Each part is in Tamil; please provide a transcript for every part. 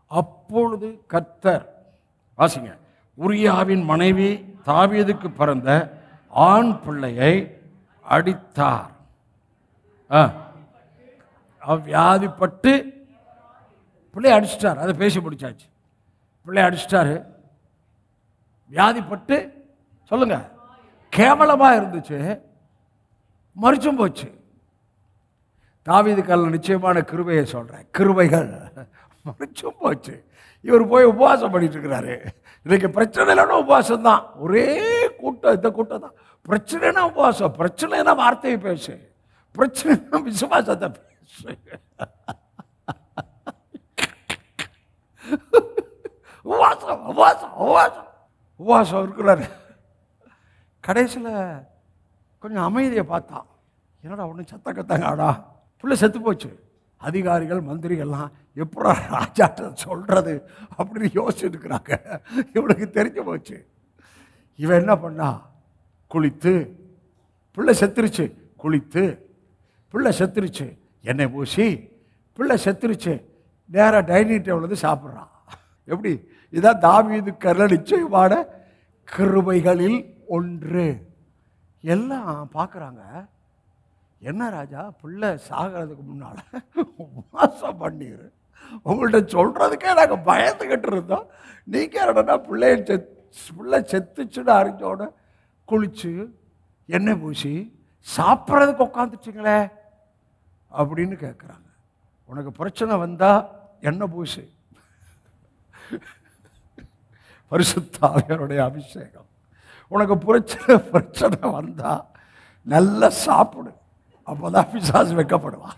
அப்பொழுது கர்த்தர் வாசிங்க உரியாவின் மனைவி தாவீதுக்கு பிறந்த ஆண் பிள்ளையை அடித்தார் ஆ. அவர் வியாதிப்பட்டு பிள்ளைய அடிச்சிட்டார் அதை பேசி முடிச்சாச்சு பிள்ளைய அடிச்சிட்டாரு வியாதிப்பட்டு சொல்லுங்க கேவலமா இருந்துச்சு மறிச்சும் போச்சு தாவீது கல்ல நிச்சயமான கிருபையை சொல்றேன் கிருபைகள் மறிச்சும் போச்சு இவர் போய் உபவாசம் பண்ணிட்டு இருக்கிறாரு இன்னைக்கு பிரச்சனை இல்லைன்னா உபவாசம் தான் ஒரே கூட்டம் இந்த கூட்டம் தான் பிரச்சனைனா உபவாசம் பிரச்சனைனா வார்த்தையை பேசு பிரச்சனைனா விசுவாசத்தை பேசு உபவாசம் உபவாசம் உபவாசம் உபவாசம் இருக்கிறாரு கடைசியில் கொஞ்சம் அமைதியை பார்த்தான் என்னடா ஒன்றும் சத்த கத்தாங்கடா புள்ள செத்து போச்சு அதிகாரிகள் மந்திரிகள்லாம் எப்படா ராஜாட்ட சொல்கிறது அப்படின்னு யோசிச்சுட்டு இருக்கிறாங்க இவனுக்கு தெரிஞ்சு போச்சு இவன் என்ன பண்ணா குளித்து பிள்ளை செத்துருச்சு குளித்து பிள்ளை செத்துருச்சு எண்ணெய் பூசி பிள்ளை செத்துருச்சு நேராக டைனிங் டேபிள் வந்து சாப்பிட்றான் எப்படி இதான் தாவீது கரல நிச்சயமான கிருபைகளில் ஒன்று எல்லாம் பார்க்குறாங்க என்ன ராஜா பிள்ளை சாகிறதுக்கு முன்னால் உபவாசம் பண்ணிரு உங்கள்கிட்ட சொல்கிறதுக்கே நாங்கள் பயந்துக்கிட்டு இருந்தோம் நீங்கள் என்னடா பிள்ளைய செத் பிள்ளை செத்துச்சுன்னு அறிஞ்சோட குளிச்சு எண்ணெய் பூசி சாப்பிட்றதுக்கு உட்காந்துச்சிங்களே அப்படின்னு கேட்குறாங்க உனக்கு பிரச்சனை வந்தால் எண்ணெய் பூசு பரிசுத்தாவியருடைய அபிஷேகம் உனக்கு பிரச்சனை பிரச்சனை வந்தா நல்லா சாப்பிடு அப்போதான் பிசாசு வைக்கப்படுவான்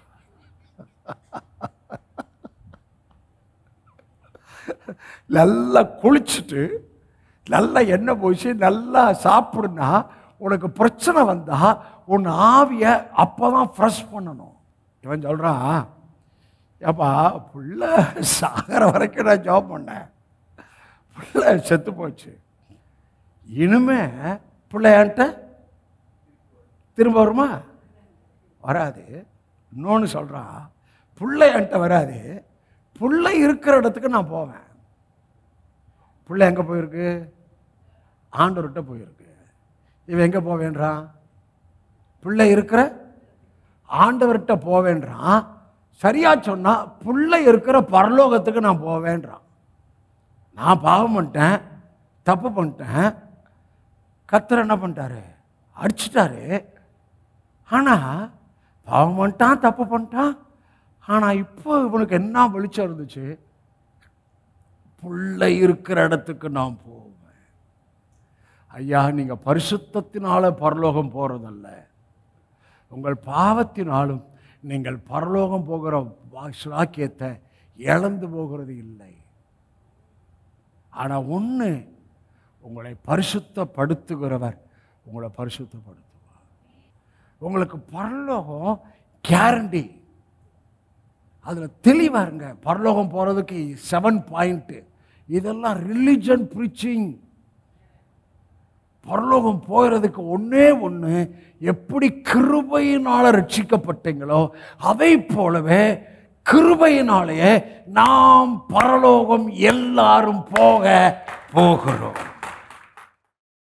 நல்லா குளிச்சுட்டு நல்லா எண்ணெய் போச்சு நல்லா சாப்பிடுனா உனக்கு பிரச்சனை வந்தா உன் ஆவியை அப்பதான் ஃப்ரெஷ் பண்ணணும் இவன் சொல்றான் ஏப்பா புள்ள சாகிற வரைக்கும் நான் ஜாப் பண்ணேன் பிள்ளை செத்து போச்சு இனிமே பிள்ளையான்ட்ட திரும்ப வருமா வராது இன்னொன்று சொல்கிறான் பிள்ளை என்கிட்ட வராது பிள்ளை இருக்கிற இடத்துக்கு நான் போவேன் பிள்ளை எங்கே போயிருக்கு ஆண்டவர்கிட்ட போயிருக்கு இவன் எங்கே போவேன்றான் பிள்ளை இருக்கிற ஆண்டவர்கிட்ட போவேன்றான் சரியா சொன்னா பிள்ளை இருக்கிற பரலோகத்துக்கு நான் போவேன்றான் நான் பாவம் பண்ணிட்டேன் தப்பு பண்ணிட்டேன் கத்தர் என்ன பண்ணிட்டாரு அடிச்சிட்டாரு ஆனால் பாவம் பண்ணிட்டான் தப்பு பண்ணிட்டான் ஆனால் இப்போ இவனுக்கு என்ன வெளிச்சம் இருந்துச்சு பிள்ளை இருக்கிற இடத்துக்கு நான் போவேன் ஐயா நீங்கள் பரிசுத்தத்தினால பரலோகம் போகிறதல்ல உங்கள் பாவத்தினாலும் நீங்கள் பரலோகம் போகிற வா- சாக்கியத்தை இழந்து போகிறது இல்லை ஆனால் ஒன்று உங்களை பரிசுத்தப்படுத்துகிறவர் உங்களை பரிசுத்தப்படுத்துவார் உங்களுக்கு பரலோகம் கேரண்டி அதில் தெளிவா இருங்க பரலோகம் போகிறதுக்கு செவன் பாயிண்ட்டு இதெல்லாம் ரிலிஜன் ப்ரீச்சிங் பரலோகம் போகிறதுக்கு ஒண்ணே ஒன்று எப்படி கிருபையினால ரட்சிக்கப்பட்டீங்களோ அதை போலவே கிருபையினாலேயே நாம் பரலோகம் எல்லாரும் போக போகிறோம்